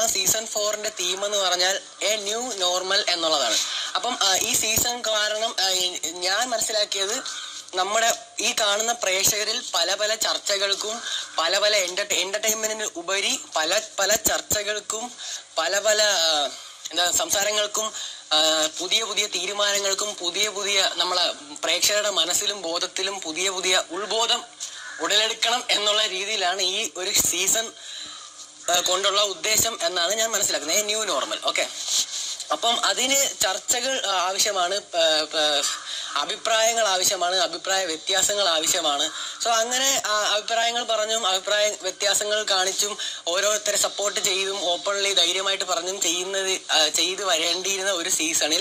അപ്പം സീസൺ ഫോറിന്റെ തീം എന്ന് പറഞ്ഞാൽ എ ന്യൂ നോർമൽ എന്നുള്ളതാണ് അപ്പം ആ, ഈ സീസൺ കാരണം ആ, ഈ- ഞാൻ മനസ്സിലാക്കിയത് നമ്മുടെ ഈ കാണുന്ന പ്രേക്ഷകരിൽ പല പല ചർച്ചകൾക്കും പല പല എന്റർടൈ എന്റർടൈൻമെന്റിന് ഉപരി പല പല ചർച്ചകൾക്കും പല പല ആ, എന്താ സംസാരങ്ങൾക്കും ആ, പുതിയ പുതിയ തീരുമാനങ്ങൾക്കും പുതിയ പുതിയ നമ്മളെ പ്രേക്ഷകരുടെ മനസ്സിലും ബോധത്തിലും പുതിയ പുതിയ ഉൾബോധം ഉടലെടുക്കണം എന്നുള്ള രീതിയിലാണ് ഈ ഒരു സീസൺ കൊണ്ടുള്ള ഉദ്ദേശം എന്നാണ് ഞാൻ മനസ്സിലാക്കുന്നത് ന്യൂ നോർമൽ ഓക്കെ അപ്പം അതിന് ചർച്ചകൾ ആ, ആവശ്യമാണ് പ- പ- അഭിപ്രായങ്ങൾ ആവശ്യമാണ് അഭിപ്രായ വ്യത്യാസങ്ങൾ ആവശ്യമാണ് സോ അങ്ങനെ ആ, അഭിപ്രായങ്ങൾ പറഞ്ഞും അഭിപ്രായ വ്യത്യാസങ്ങൾ കാണിച്ചും ഓരോരുത്തരെ സപ്പോർട്ട് ചെയ്തും ഓപ്പൺലി ധൈര്യമായിട്ട് പറഞ്ഞും ചെയ്യുന്നത് ആ, ചെയ്ത് വരേണ്ടിയിരുന്ന ഒരു സീസണിൽ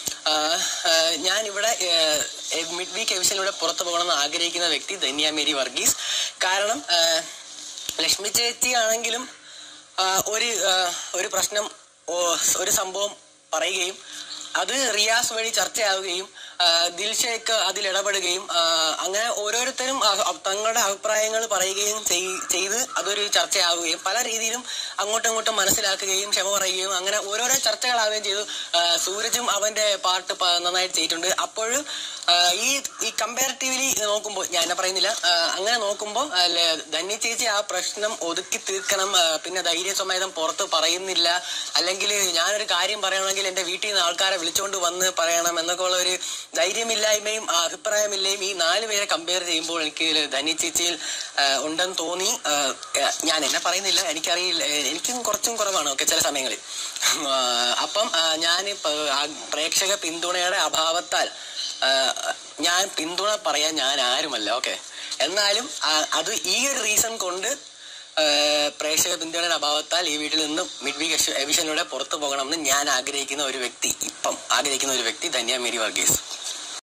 ഞാൻ ഇവിടെ മിഡ് വീക്ക് എവിഷനിലൂടെ പുറത്തു പോകണമെന്ന് ആഗ്രഹിക്കുന്ന വ്യക്തി ധന്യ മേരി വർഗീസ് കാരണം ആ, ലക്ഷ്മി ചേച്ചി ആണെങ്കിലും ആ, ഒരു ആ, ഒരു പ്രശ്നം ഓ, ഒരു സംഭവം പറയുകയും അത് റിയാസ് വഴി ചർച്ചയാവുകയും ആ, ദിൽഷയ്ക്ക് അതിൽ ഇടപെടുകയും ആ, അങ്ങനെ ഓരോരുത്തരും അ- അ- തങ്ങളുടെ അഭിപ്രായങ്ങൾ പറയുകയും ചെയ്- ചെയ്ത് അതൊരു ചർച്ചയാവുകയും പല രീതിയിലും അങ്ങോട്ടും ഇങ്ങോട്ടും മനസ്സിലാക്കുകയും ക്ഷമ പറയുകയും അങ്ങനെ ഓരോരോ ചർച്ചകളാവുകയും ചെയ്തു ആ, സൂരജും അവന്റെ പാട്ട് പ- നന്നായിട്ട് ചെയ്തിട്ടുണ്ട് അപ്പോഴും ആ, ഈ ഈ കമ്പാരിറ്റീവ്ലി നോക്കുമ്പോൾ ഞാൻ എന്നെ പറയുന്നില്ല ആ, അങ്ങനെ നോക്കുമ്പോൾ ധന്യ ചേച്ചി ആ പ്രശ്നം ഒതുക്കി തീർക്കണം ആ, പിന്നെ ധൈര്യസമേതം പുറത്ത് പറയുന്നില്ല അല്ലെങ്കിൽ ഞാനൊരു കാര്യം പറയണമെങ്കിൽ എന്റെ വീട്ടിൽ നിന്ന് ആൾക്കാരെ വിളിച്ചുകൊണ്ട് വന്ന് പറയണം എന്നൊക്കെ ഉള്ള ഒരു ധൈര്യമില്ലായ്മയും ആ, അഭിപ്രായമില്ലായ്മയും ഈ നാല് പേരെ കമ്പയർ ചെയ്യുമ്പോൾ എനിക്ക് ധന്യ ചേച്ചിയിൽ ആ, ഉണ്ടെന്ന് തോന്നി ആ, ഞാൻ എന്നെ പറയുന്നില്ല എനിക്കറിയില്ല എനിക്കും കുറച്ചും കുറവാണ് ഒക്കെ ചില സമയങ്ങളിൽ ആ, അപ്പം ഞാൻ പ്രേക്ഷക പിന്തുണയുടെ അഭാവത്താൽ ആ, ഞാൻ പിന്തുണ പറയാൻ ഞാൻ ആരുമല്ല ഓക്കെ എന്നാലും ആ, അത് ഈ ഒരു റീസൺ കൊണ്ട് ആ, പ്രേക്ഷക പിന്തുണയുടെ അഭാവത്താൽ ഈ വീട്ടിൽ നിന്നും മിഡ് വീക്ക് എവിഷനിലൂടെ പുറത്തു പോകണമെന്ന് ഞാൻ ആഗ്രഹിക്കുന്ന ഒരു വ്യക്തി ഇപ്പം ആഗ്രഹിക്കുന്ന ഒരു വ്യക്തി ധന്യ മേരി വർഗീസ്